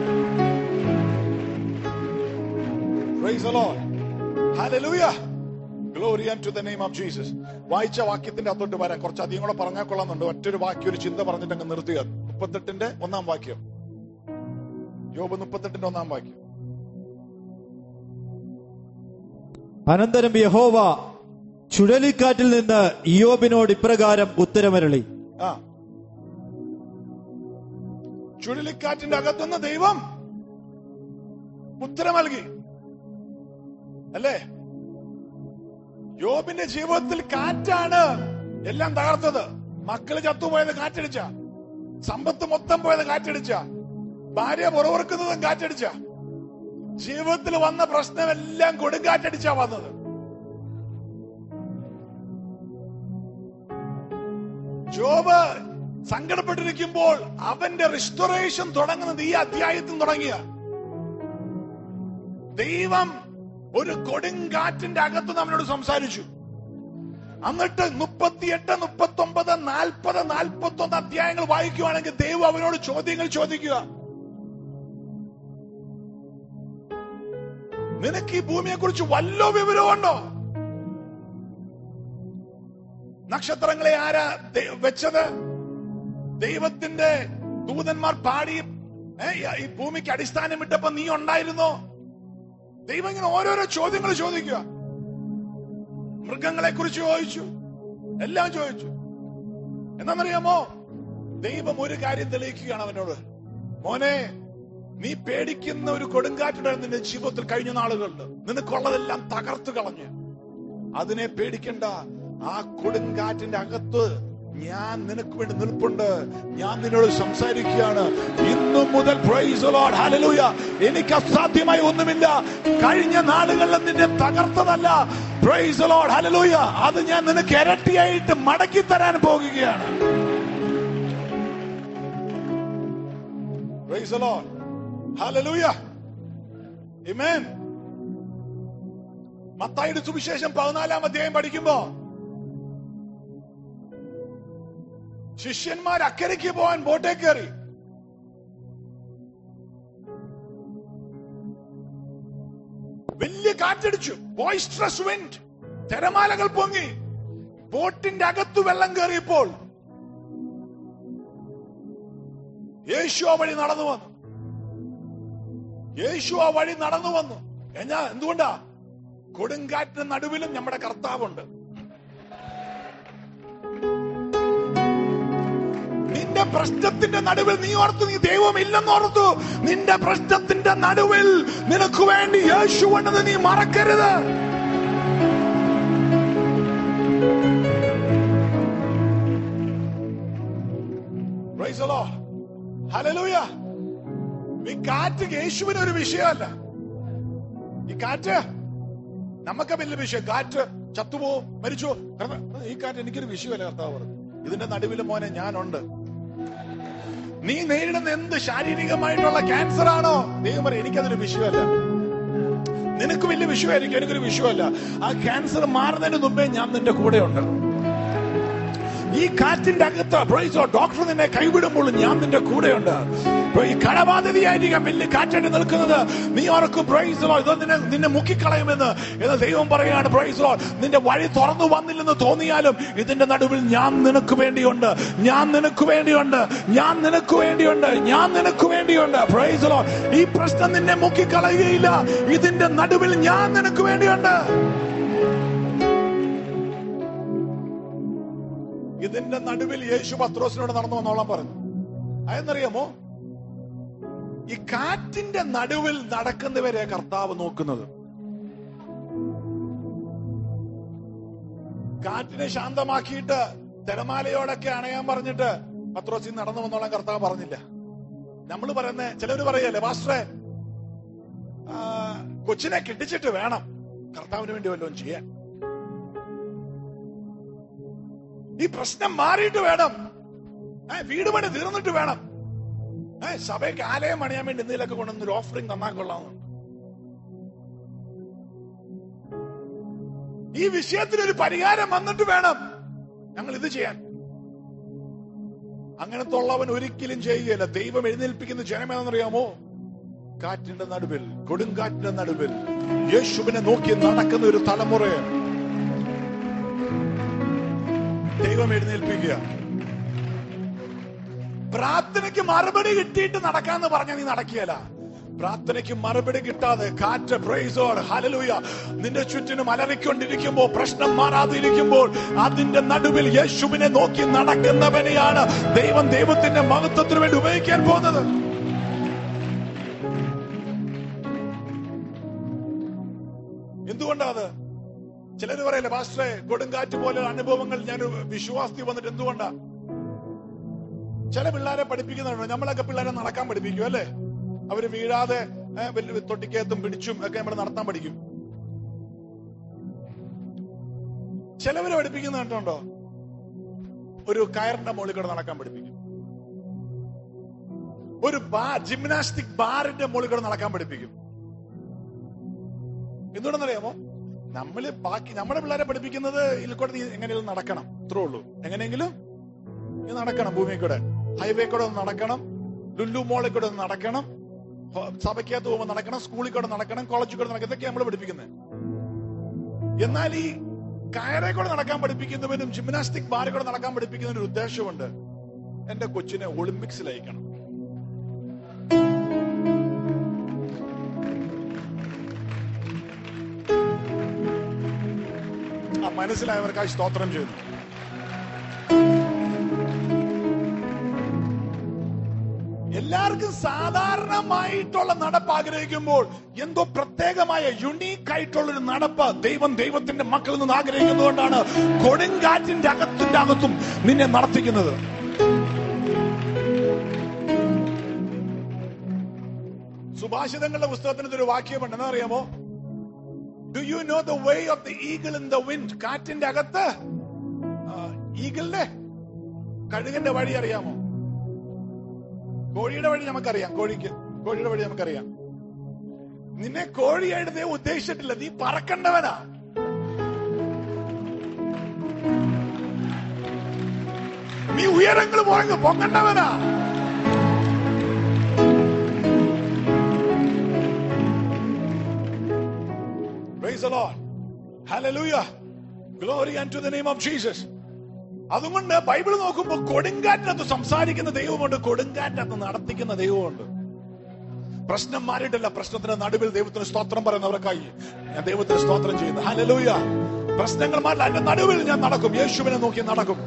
Praise the Lord. Hallelujah. Glory to the name of Jesus വായിച്ച വാക്യത്തിന്റെ അകത്തോട്ട് വരാൻ കുറച്ച് അധികം കൂടെ പറഞ്ഞാൽ കൊള്ളാന്നുണ്ട് ഒറ്റൊരു വാക്യം ഒരു ചിന്ത പറഞ്ഞിട്ട് അങ്ങ് നിർത്തുക മുപ്പത്തെട്ടിന്റെ ഒന്നാം വാക്യം യോബ് മുപ്പത്തെട്ടിന്റെ ഒന്നാം വാക്യം അനന്തരം യഹോവ ചുഴലിക്കാറ്റിൽ നിന്ന് ഇയോബിനോട് ഇപ്രകാരം ഉത്തരമരളി ആ ചുഴലിക്കാറ്റിന്റെ അകത്തുനിന്ന് ദൈവം ഉത്തരം നൽകി അല്ലേ യോബിന്റെ ജീവിതത്തിൽ കാറ്റാണ് എല്ലാം തകർത്തത് മക്കള് ചത്തുപോയത് കാറ്റടിച്ച സമ്പത്ത് മൊത്തം പോയത് കാറ്റടിച്ച ഭാര്യ പുറവർക്കുന്നതും കാറ്റടിച്ച ജീവിതത്തിൽ വന്ന പ്രശ്നമെല്ലാം കൊടുങ്കാറ്റടിച്ചാ വന്നത് ജോബ് സങ്കടപ്പെട്ടിരിക്കുമ്പോൾ അവന്റെ റിസ്റ്റോറേഷൻ തുടങ്ങുന്നത് ഈ അധ്യായത്തിൽ തുടങ്ങിയ ദൈവം ഒരു കൊടുങ്കാറ്റിന്റെ അകത്ത് നമ്മളോട് സംസാരിച്ചു എന്നിട്ട് മുപ്പത്തിയെട്ട് മുപ്പത്തി ഒമ്പത് നാൽപ്പത് നാൽപ്പത്തി ഒന്ന് അധ്യായങ്ങൾ വായിക്കുവാണെങ്കിൽ ദൈവം അവനോട് ചോദ്യങ്ങൾ ചോദിക്കുക നിനക്ക് ഈ ഭൂമിയെ കുറിച്ച് വല്ലോ വിവരമുണ്ടോ നക്ഷത്രങ്ങളെ ആരാ ദൈ- വെച്ചത് ദൈവത്തിന്റെ ദൂതന്മാർ പാടി ഏ, ഈ ഭൂമിക്ക് അടിസ്ഥാനം ഇട്ടപ്പോ നീ ഉണ്ടായിരുന്നോ ദൈവം ഇങ്ങനെ ഓരോരോ ചോദ്യങ്ങൾ ചോദിക്കുക മൃഗങ്ങളെ കുറിച്ച് ചോദിച്ചു എല്ലാം ചോദിച്ചു എന്താണെന്നറിയാമോ ദൈവം ഒരു കാര്യം തെളിയിക്കുകയാണ് അവനോട് മോനെ നീ പേടിക്കുന്ന ഒരു കൊടുങ്കാറ്റുണ്ടായിരുന്നു നിന്റെ ജീവിതത്തിൽ കഴിഞ്ഞ നാളുകളിൽ നിനക്കുള്ളതെല്ലാം തകർത്തു കളഞ്ഞ് അതിനെ പേടിക്കണ്ട ആ കൊടുങ്കാറ്റിന്റെ അകത്ത് ഞാൻ നിനക്ക് വേണ്ടി നിൽപ്പുണ്ട് ഞാൻ നിന്നോട് സംസാരിക്കുകയാണ് ഇന്നു മുതൽ praise the Lord, hallelujah. എനിക്ക് അസാധ്യമായി ഒന്നുമില്ല കഴിഞ്ഞ നാളുകളിൽ നിന്നെ തകർത്തതല്ല praise the Lord, hallelujah. അത് ഞാൻ നിനക്ക് ഇരട്ടിയായിട്ട് മടക്കി തരാൻ പോകുകയാണ് Praise the Lord. Hallelujah. Amen. മത്തായിയുടെ സുവിശേഷം പതിനാലാം അധ്യായം പഠിക്കുമ്പോ ശിഷ്യന്മാർ അക്കരയ്ക്ക് പോകാൻ ബോട്ടേ കയറി വലിയ കാറ്റടിച്ചു ബോയിസ്ട്രസ് വിൻഡ് തിരമാലകൾ പൊങ്ങി ബോട്ടിന്റെ അകത്ത് വെള്ളം കയറിയപ്പോൾ യേശു ആ വഴി നടന്നു വന്നു യേശു ആ വഴി നടന്നു വന്നു എന്നാ എന്തുകൊണ്ടാ കൊടുങ്കാറ്റിന് നടുവിലും നമ്മുടെ കർത്താവുണ്ട് നിന്റെ പ്രശ്നത്തിന്റെ നടുവിൽ നീ ഓർത്തു നീ ദൈവം ഇല്ലെന്ന് ഓർത്തു നിന്റെ പ്രശ്നത്തിന്റെ നടുവിൽ നിനക്ക് വേണ്ടി യേശു ഉണ്ടെന്ന് നീ മറക്കരുത് Praise the Lord. Hallelujah. ഈ കാറ്റ് യേശുവിന് ഒരു വിഷയമല്ല ഈ കാറ്റ് നമുക്ക് വലിയ വിഷയം കാറ്റ് ചത്തുപോകും മരിച്ചു ഈ കാറ്റ് എനിക്കൊരു വിഷയമല്ല കർത്താവ് പറഞ്ഞു ഇതിന്റെ നടുവിൽ മോനെ ഞാനുണ്ട് നീ നേരിടുന്ന എന്ത് ശാരീരികമായിട്ടുള്ള ക്യാൻസർ ആണോ ദൈവം പറയും എനിക്കതൊരു വിഷയമല്ല നിനക്ക് വലിയ വിഷയമായിരിക്കും എനിക്കൊരു വിഷയമല്ല ആ ക്യാൻസർ മാറുന്നതിന് മുമ്പേ ഞാൻ നിന്റെ കൂടെയുണ്ട് ഈ കാറ്റിന്റെ അകത്ത് പ്രൈസോ ഡോക്ടർ നിന്നെ കൈവിടുമ്പോൾ ഞാൻ നിന്റെ കൂടെയുണ്ട് ഈ കടബാധ്യതയായിരിക്കാം വലിയ കാറ്റായിട്ട് നിൽക്കുന്നത് നീ ഓർക്കും പ്രൈസോ ഇത് നിന്നെ നിന്നെ മുക്കിക്കളയുമെന്ന് എന്ന് ദൈവം പറയാണ് പ്രൈസോ നിന്റെ വഴി തുറന്നു വന്നില്ലെന്ന് തോന്നിയാലും ഇതിന്റെ നടുവിൽ ഞാൻ നിനക്ക് വേണ്ടിയുണ്ട് ഞാൻ നിനക്ക് വേണ്ടിയുണ്ട് ഞാൻ നിനക്ക് വേണ്ടിയുണ്ട് ഞാൻ നിനക്ക് വേണ്ടിയുണ്ട് പ്രൈസോ ഈ പ്രശ്നം നിന്നെ മുക്കിക്കളയുകയില്ല ഇതിന്റെ നടുവിൽ ഞാൻ നിനക്ക് വേണ്ടിയുണ്ട് ഇതിന്റെ നടുവിൽ യേശു പത്രോസിനോട് നടന്നു വന്നോളാൻ പറഞ്ഞു അതെന്നറിയാമോ ഈ കാറ്റിന്റെ നടുവിൽ നടക്കുന്നവരെ കർത്താവ് നോക്കുന്നത് കാറ്റിനെ ശാന്തമാക്കിയിട്ട് തിരമാലയോടൊക്കെ അണയാൻ പറഞ്ഞിട്ട് പത്രോസിൽ നടന്നു വന്നോളാൻ കർത്താവ് പറഞ്ഞില്ല നമ്മൾ പറയുന്ന ചിലര് പറയല്ലേ മാസ്റ്ററെ ആ, കൊച്ചിനെ കെട്ടിച്ചിട്ട് വേണം കർത്താവിന് വേണ്ടി വല്ലതും ചെയ്യാൻ ഈ പ്രശ്നം മാറിയിട്ട് വേണം ഏ, വീട് പണി തീർന്നിട്ട് വേണം ഏ, സഭയ്ക്ക് ആലയം പണിയാൻ വേണ്ടി എന്തെങ്കിലുമൊക്കെ കൊണ്ടുവന്ന് ഒരു ഓഫറിംഗ് തന്നാ കൊള്ളാമെന്ന് ഈ വിഷയത്തിന് ഒരു പരിഹാരം വന്നിട്ട് വേണം ഞങ്ങൾ ഇത് ചെയ്യാൻ അങ്ങനത്തെ ഉള്ളവൻ ഒരിക്കലും ചെയ്യുകയില്ല ദൈവം എഴുന്നേൽപ്പിക്കുന്ന ജനമേതെന്നറിയാമോ കാറ്റിന്റെ നടുവിൽ കൊടുങ്കാറ്റിന്റെ നടുവിൽ യേശുവിനെ നോക്കി നടക്കുന്ന ഒരു തലമുറ ദൈവം എഴുന്നേൽപ്പിക്കുക പ്രാർത്ഥനയ്ക്ക് മറുപടി കിട്ടിയിട്ട് നടക്കാന്ന് പറഞ്ഞ നീ നടക്കുകയല്ല പ്രാർത്ഥനയ്ക്ക് മറുപടി കിട്ടാതെ കാറ്റ് പ്രൈസോട് ഹലലൂയ നിന്റെ ചുറ്റിനും അലറിക്കൊണ്ടിരിക്കുമ്പോൾ പ്രശ്നം മാറാതെ ഇരിക്കുമ്പോൾ അതിന്റെ നടുവിൽ യേശുവിനെ നോക്കി നടക്കുന്നവനെയാണ് ദൈവം ദൈവത്തിന്റെ മഹത്വത്തിന് വേണ്ടി ഉപയോഗിക്കാൻ പോകുന്നത് എന്തുകൊണ്ടാ അത് ചിലര് പറയല്ലേ പാസ്റ്ററെ കൊടുങ്കാറ്റ് പോലെ അനുഭവങ്ങൾ ഞാൻ വിശ്വാസത്തിൽ വന്നിട്ട് എന്തുകൊണ്ടാ ചില പിള്ളേരെ പഠിപ്പിക്കുന്നുണ്ട് നമ്മളൊക്കെ പിള്ളേരെ നടക്കാൻ പഠിപ്പിക്കും അല്ലേ അവര് വീഴാതെ ഏ, വലിയ തൊട്ടിക്കകത്തും പിടിച്ചും ഒക്കെ നമ്മൾ നടത്താൻ പഠിക്കും ചിലവര് പഠിപ്പിക്കുന്ന കണ്ടുണ്ടോ ഒരു കയറിന്റെ മുകളിൽ കൂടെ നടക്കാൻ പഠിപ്പിക്കും ഒരു ബാർ ജിംനാസ്റ്റിക് ബാറിന്റെ മുകളിൽ കൂടെ നടക്കാൻ പഠിപ്പിക്കും എന്തുകൊണ്ടെന്നറിയാമോ നമ്മള് ബാക്കി നമ്മുടെ പിള്ളേരെ പഠിപ്പിക്കുന്നത് ഇതിൽ കൂടെ നീ എങ്ങനെയെങ്കിലും നടക്കണം ഇത്രേ ഉള്ളൂ എങ്ങനെയെങ്കിലും നീ നടക്കണം ഭൂമിയിൽ കൂടെ ഹൈവേ കൂടെ ഒന്ന് നടക്കണം ലുല്ലു മോളിൽ കൂടെ ഒന്ന് നടക്കണം ഹോ- സഭയ്ക്കകത്ത് പോകുമ്പോൾ നടക്കണം സ്കൂളിൽ കൂടെ നടക്കണം കോളേജിൽ കൂടെ നടക്കണം ഇതൊക്കെ നമ്മൾ പഠിപ്പിക്കുന്നത് എന്നാൽ ഈ കയറെ കൂടെ നടക്കാൻ പഠിപ്പിക്കുന്നവനും ജിംനാസ്റ്റിക് ബാറിൽ കൂടെ നടക്കാൻ പഠിപ്പിക്കുന്നതിന് ഒരു ഉദ്ദേശമുണ്ട് എന്റെ കൊച്ചിനെ ഒളിമ്പിക്സിൽ അയക്കണം ആ മനസ്സിലായവർക്കായി സ്തോത്രം ചെയ്യുന്നു എല്ലാവർക്കും സാധാരണമായിട്ടുള്ള നടപ്പ് ആഗ്രഹിക്കുമ്പോൾ എന്തോ പ്രത്യേകമായ യുണീക്ക് ആയിട്ടുള്ള ഒരു നടപ്പ് ദൈവം ദൈവത്തിന്റെ മക്കളിൽ നിന്ന് ആഗ്രഹിക്കുന്നതുകൊണ്ടാണ് കൊടുങ്കാറ്റിന്റെ അകത്തിന്റെ അകത്തും നിന്നെ നടത്തിക്കുന്നത് സുഭാഷിതങ്ങളുടെ പുസ്തകത്തിന് ഒരു വാക്യമുണ്ട് എന്താ അറിയാമോ do you know the way of the eagle in the wind കാറ്റിന്റെ അകത്ത് ഈഗിളിന്റെ കഴുകന്റെ വഴി അറിയാമോ കോഴിയുടെ വഴി നമുക്കറിയാം കോഴിക്ക് കോഴിയുടെ വഴി നമുക്കറിയാം നിന്നെ കോഴിയായിട്ട് ദൈവം ഉദ്ദേശിച്ചിട്ടില്ല നീ പറക്കണ്ടവനാ നീ ഉയരങ്ങൾ പോയെങ്കിൽ പൊങ്ങണ്ടവനാ Praise the Lord. Hallelujah. Glory unto the name of Jesus. അതുകൊണ്ട് ബൈബിൾ നോക്കുമ്പോൾ കൊടുങ്കാറ്റിനകത്ത് സംസാരിക്കുന്ന ദൈവമുണ്ട് കൊടുങ്കാറ്റിനകത്ത് നടത്തിക്കുന്ന ദൈവമുണ്ട് പ്രശ്നം മാറിയിട്ടില്ല പ്രശ്നത്തിന്റെ നടുവിൽ ദൈവത്തിന് സ്തോത്രം പറയുന്നവർക്കായി ഞാൻ ദൈവത്തിന് സ്തോത്രം ചെയ്യുന്നു ഹലലൂയ പ്രശ്നങ്ങൾ മാറില്ല അതിന്റെ നടുവിൽ ഞാൻ നടക്കും യേശുവിനെ നോക്കി നടക്കും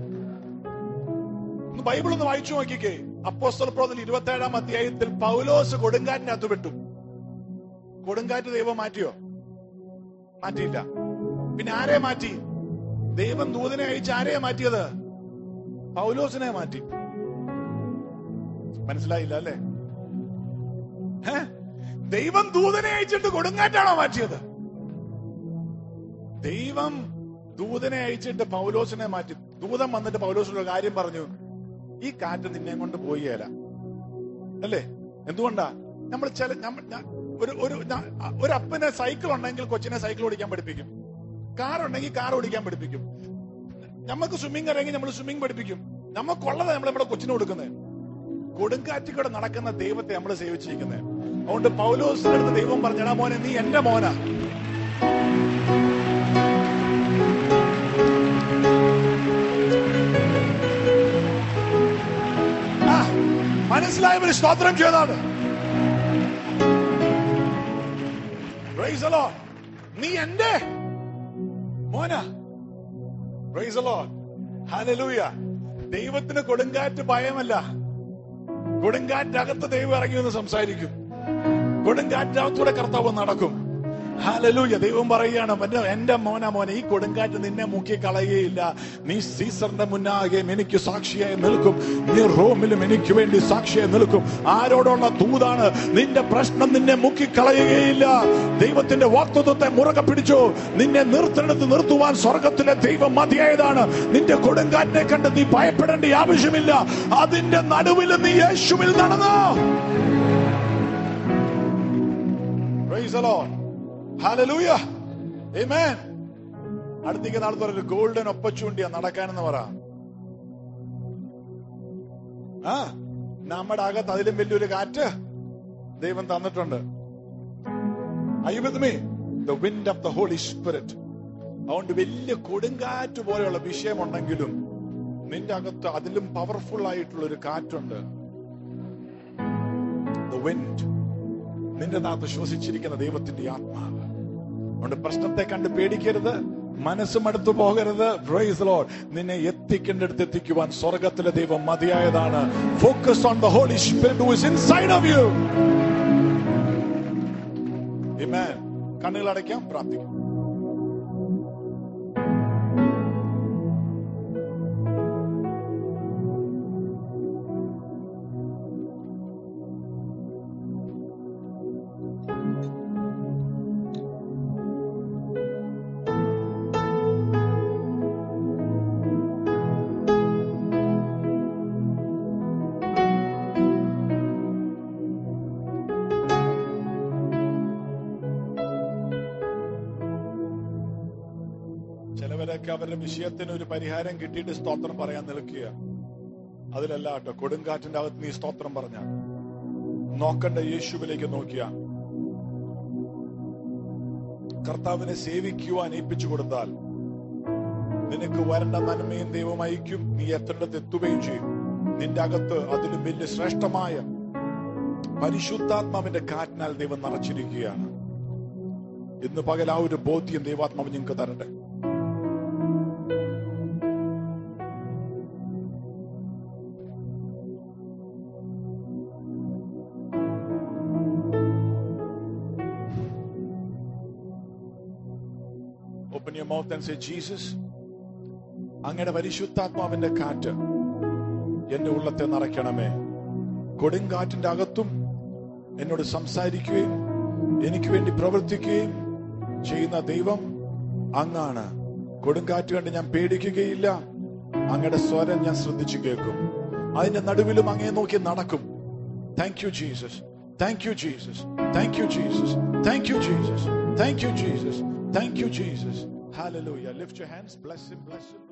ഒന്ന് ബൈബിൾ ഒന്ന് വായിച്ചു നോക്കിക്കേ അപ്പോസ്തല പ്രവചനം ഇരുപത്തി ഏഴാം അധ്യായത്തിൽ പൗലോസ് കൊടുങ്കാറ്റിനകത്ത് വിട്ടു കൊടുങ്കാറ്റ് ദൈവം മാറ്റിയോ മാറ്റിയില്ല പിന്നെ ആരെ മാറ്റി ദൈവം ദൂതനെ അയച്ച് ആരെയാ മാറ്റിയത് പൗലോസിനെ മാറ്റി മനസ്സിലായില്ല അല്ലേ ഹേ? ദൈവം ദൂതനെ അയച്ചിട്ട് കൊടുങ്കാറ്റാണോ മാറ്റിയത് ദൈവം ദൂതനെ അയച്ചിട്ട് പൗലോസിനെ മാറ്റി ദൂതൻ വന്നിട്ട് പൗലോസിനൊരു കാര്യം പറഞ്ഞു ഈ കാറ്റ് നിന്നെ കൊണ്ട് പോയില്ല അല്ലേ എന്തുകൊണ്ടാ നമ്മൾ ചില നമ്മ- ഞാ- ഒരു ഒരു ഞാ- ഒരു അപ്പനെ സൈക്കിൾ ഉണ്ടെങ്കിൽ കൊച്ചിനെ സൈക്കിൾ ഓടിക്കാൻ പഠിപ്പിക്കും കാർ ഉണ്ടെങ്കിൽ കാർ ഓടിക്കാൻ പഠിപ്പിക്കും നമുക്ക് സ്വിമ്മിങ് അറിയെങ്കിൽ നമ്മൾ സ്വിമ്മിങ് പഠിപ്പിക്കും നമുക്കുള്ളത് നമ്മൾ നമ്മുടെ കൊച്ചിന് കൊടുക്കുന്നത് കൊടുങ്കാറ്റിൽ കൂടെ നടക്കുന്ന ദൈവത്തെ നമ്മൾ സേവിച്ചിരിക്കുന്നത് അതുകൊണ്ട് പൗലോസിന്റെ അടുത്ത് ദൈവം പറഞ്ഞടാ മോനെ നീ എന്റെ മോനാ ആ, മനസ്സിലായവര് സ്തോത്രം ചെയ്താണ് Praise the Lord. നീ എന്റെ മോനാ Praise the Lord. Hallelujah. ദൈവത്തിന് കൊടുങ്കാറ്റ് ഭയമല്ല കൊടുങ്കാറ്റകത്ത് ദൈവം ഇറങ്ങി വന്ന് സംസാരിക്കും കൊടുങ്കാറ്റകത്തൂടെ കർത്താവ് നടക്കും ഹാലലൂയ ദൈവം പറയുകയാണ് "എന്റെ- എന്റെ മോന മോനെ ഈ കൊടുങ്കാറ്റ് നിന്നെ മുക്കി കളയുകയില്ല നീ സീസറിന്റെ മുന്നാകെ എനിക്ക് സാക്ഷിയായി നിൽക്കും നീ റോമിലും എനിക്ക് വേണ്ടി സാക്ഷിയായി നിൽക്കും ആരോടുള്ള ദൂതാണ് നിന്റെ പ്രശ്നം നിന്നെ മുക്കി കളയുകയില്ല ദൈവത്തിന്റെ വാക്തത്വത്തെ മുറുകെ പിടിച്ചു നിന്നെ നിർത്തിടത്ത് നിർത്തുവാൻ സ്വർഗത്തിലെ ദൈവം മതിയായതാണ് നിന്റെ കൊടുങ്കാറ്റിനെ കണ്ട് നീ ഭയപ്പെടേണ്ട ആവശ്യമില്ല അതിന്റെ നടുവിൽ നീ യേശുവിൽ നടന്നു Praise the Lord. Hallelujah. Amen. അടുത്തേക്ക് നാളത്തെ ഒരു ഗോൾഡൻ ഒപ്പച്ചൂണ്ടിയാ നടക്കാനെന്ന് പറ ആ നമ്മുടെ അകത്ത് അതിലും വലിയൊരു കാറ്റ് ദൈവം തന്നിട്ടുണ്ട് Are you with me? The wind of the Holy Spirit. അതുകൊണ്ട് വലിയ കൊടുങ്കാറ്റ് പോലെയുള്ള വിഷയമുണ്ടെങ്കിലും നിന്റെ അകത്ത് അതിലും പവർഫുൾ ആയിട്ടുള്ള ഒരു കാറ്റുണ്ട് വിൻഡ് നിന്റെ നാത്ത് ശ്വസിച്ചിരിക്കുന്ന ദൈവത്തിന്റെ ആത്മാവ് അതുകൊണ്ട് പ്രശ്നത്തെ കണ്ട് പേടിക്കരുത് മനസ്സും അടുത്തു പോകരുത് പ്രൈസ് ലോഡ് നിന്നെ എത്തിക്കേണ്ടടുത്ത് എത്തിക്കുവാൻ സ്വർഗത്തിലെ ദൈവം മതിയായതാണ് focus on the Holy Spirit who is inside of you amen കണ്ണുകൾ അടയ്ക്കാം പ്രാർത്ഥിക്കാം ചിലവരൊക്കെ അവരുടെ വിഷയത്തിന് ഒരു പരിഹാരം കിട്ടിയിട്ട് സ്തോത്രം പറയാൻ നിൽക്കുക അതിലല്ല കേട്ടോ കൊടുങ്കാറ്റിന്റെ അകത്ത് നീ സ്തോത്രം പറഞ്ഞ നോക്കണ്ട യേശുവിലേക്ക് നോക്കിയ കർത്താവിനെ സേവിക്കുവാൻ ഏൽപ്പിച്ചു കൊടുത്താൽ നിനക്ക് വരേണ്ട നന്മയും ദൈവം അയക്കും നീ എത്തേണ്ടത് എത്തുകയും ചെയ്യും നിന്റെ അകത്ത് അതിലും വലിയ ശ്രേഷ്ഠമായ പരിശുദ്ധാത്മാവിന്റെ കാറ്റിനാൽ ദൈവം നിറച്ചിരിക്കുകയാണ് ഇന്ന് പകൽ ആ ഒരു ബോധ്യം ദൈവാത്മാവ് നിങ്ങൾക്ക് തരട്ടെ Open your mouth and say, Jesus, അങ്ങയുടെ പരിശുദ്ധാത്മാവിന്റെ കാറ്റ് എന്റെ ഉള്ളത്തെ നിറയ്ക്കണമേ കൊടുങ്കാറ്റിന്റെ അകത്തും എന്നോട് സംസാരിക്കുകയും എനിക്ക് വേണ്ടി പ്രവർത്തിക്കുകയും ചെയ്യുന്ന ദൈവം അങ്ങാണ് കൊടുങ്കാറ്റ് കണ്ട് ഞാൻ പേടിക്കുകയില്ല അങ്ങയുടെ സ്വരം ഞാൻ ശ്രദ്ധിച്ചു കേൾക്കും അതിന്റെ നടുവിലും അങ്ങേ നോക്കി നടക്കും thank you Jesus thank you Jesus thank you Jesus thank you Jesus thank you Jesus thank you Jesus Hallelujah. Lift your hands. Bless him, bless him.